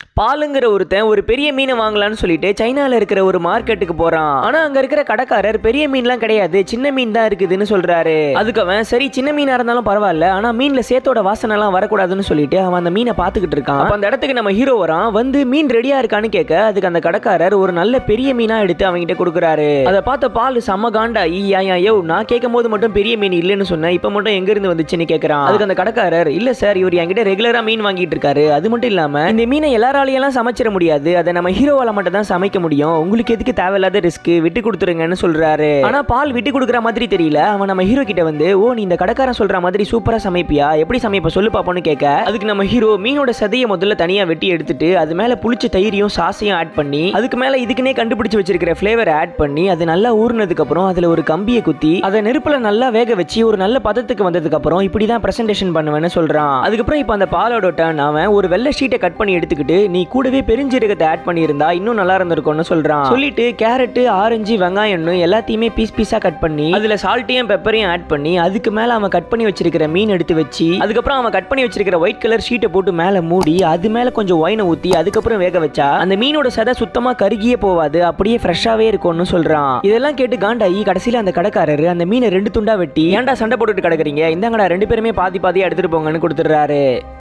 பாலுங்கிற ஒருத்தன் ஒரு பெரிய மீனை வாங்கலாம்னு சொல்லிட்டு சைனால இருக்கிற ஒரு மார்க்கெட்டுக்கு போறான் ஆனா அங்க இருக்கிற கடைக்காரர் பெரிய மீன்லாம் கிடையாது சின்ன மீன் தான் இருக்குதுன்னு சொல்றாரு அதுக்கு அவன் சரி சின்ன மீனா இருந்தாலும் பரவாயில்ல ஆனா மீன்ல சேத்தோட வாசனை எல்லாம் வரக்கூடாதுன்னு சொல்லிட்டு அவன் அந்த மீனை பாத்துக்கிட்டு இருக்கான் அப்ப அந்த இடத்துக்கு நம்ம ஹீரோ வரான் வந்து மீன் ரெடியா இருக்கான்னு கேட்க அதுக்கு அந்த கடைக்காரர் ஒரு நல்ல பெரிய மீனா எடுத்து அவன்கிட்ட கொடுக்குறாரு அதை பார்த்த பால் செம்ம காண்டா ஈயா யோ நான் கேட்கும் போது மட்டும் பெரிய மீன் இல்லைன்னு சொன்னேன் இப்ப மட்டும் எங்க இருந்து வந்துச்சுன்னு கேக்குறான் அதுக்கு அந்த கடைக்காரர் இல்ல சார் இவர் என்கிட்ட ரெகுலரா மீன் வாங்கிட்டு இருக்காரு அது மட்டும் இல்லாம இந்த மீனை எல்லாராலையெல்லாம் சமைச்சிட முடியாது அதை நம்ம ஹீரோவால மட்டும் தான் சமைக்க முடியும் உங்களுக்கு எதுக்கு தேவையில்லாத ரிஸ்க் விட்டு கொடுத்துருங்கன்னு சொல்றாரு ஆனா பால் விட்டு கொடுக்குற மாதிரி தெரியல அவன் நம்ம ஹீரோ கிட்ட வந்து ஓ நீ இந்த கடைக்காரன் சொல்ற மாதிரி சூப்பரா சமைப்பியா எப்படி சமைப்ப சொல்லு பாப்போன்னு கேட்க அதுக்கு நம்ம ஹீரோ மீனோட சதையை முதல்ல தனியா வெட்டி எடுத்துட்டு அது மேல புளிச்ச தயிரையும் சாசையும் ஆட் பண்ணி அதுக்கு மேல இதுக்குன்னே கண்டுபிடிச்சு வச்சிருக்கிற ஃபிளேவர் ஆட் பண்ணி அது நல்லா ஊறினதுக்கு அப்புறம் அதுல ஒரு கம்பியை குத்தி அதை நெருப்புல நல்லா வேக வச்சு ஒரு நல்ல பதத்துக்கு வந்ததுக்கு அப்புறம் இப்படி தான் பிரசன்டேஷன் பண்ணுவேன்னு சொல்றான் அதுக்கப்புறம் இப்போ அந்த பாலோட டர்ன் அவன் ஒரு வெள்ளை ஷீட்டை கட் பண்ணி எடுத்துக்கிட்டு நீ கூடவே பெருஞ்சீரகத்தை ஆட் பண்ணியிருந்தா இன்னும் நல்லா இருந்திருக்கும்னு சொல்றான் சொல்லிட்டு கேரட் ஆரஞ்சு வெங்காயம்னு எல்லாத்தையுமே பீஸ் பீஸா கட் பண்ணி அதுல சால்ட்டையும் பெப்பரையும் ஆட் பண்ணி அதுக்கு மேல அவன் கட் பண்ணி வச்சிருக்கிற மீன் எடுத்து வச்சு அதுக்கப்புறம் அவன் கட் பண்ணி வச்சிருக்கிற ஒயிட் கலர் ஷீட்டை போட்டு மேல மூடி அது மேல கொஞ்சம் ஒயினை ஊத்தி அதுக்கப்புறம் வேக வச்சா அந்த மீனோட சதை சுத்தமா கருகியே போவாது அப்படியே ஃப்ரெஷ்ஷாவே இருக்கும்னு சொல்றான் இதெல்லாம் கேட்டு காண்டாயி கடைசியில அந்த கடைக்காரரு அந்த மீனை ரெண்டு துண்டா வெட்டி ஏன்டா சண்டை போட்டுட்டு கிடக்குறீங்க இந்தாங்கடா ரெண்டு பேருமே பாதி பாதியா எடுத்துட்டு போங்கன்னு கொடுத்துடுறாரு